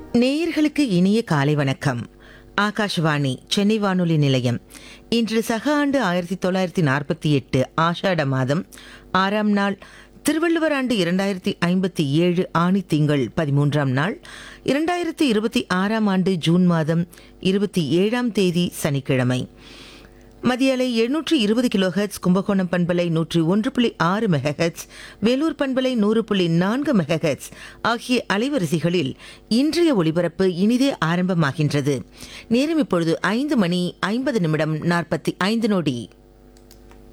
நேயர்களுக்கு இனிய காலை வணக்கம் ஆகாஷ்வாணி சென்னை வானொலி நிலையம் இன்று சக ஆண்டு ஆயிரத்தி தொள்ளாயிரத்தி நாற்பத்தி எட்டு ஆஷாட மாதம் ஆறாம் நாள் திருவள்ளுவர் ஆண்டு இரண்டாயிரத்தி ஐம்பத்தி ஏழு ஆணி திங்கள் பதிமூன்றாம் நாள் இரண்டாயிரத்தி இருபத்தி ஆறாம் ஆண்டு ஜூன் மாதம் இருபத்தி ஏழாம் தேதி சனிக்கிழமை மதிய அலை எழுநூற்றி இருபது கிலோஹெட்ஸ் கும்பகோணம் பண்பலை நூற்றி ஒன்று புள்ளி ஆறு மெகஹெட்ஸ் வேலூர் பண்பலை நூறு புள்ளி நான்கு மெகஹெட்ஸ் ஆகிய அலைவரிசைகளில் இன்றைய ஒளிபரப்பு இனிதே ஆரம்பமாகின்றது நேரம் இப்பொழுது ஐந்து மணி ஐம்பது நிமிடம் நாற்பத்தி ஐந்து நொடி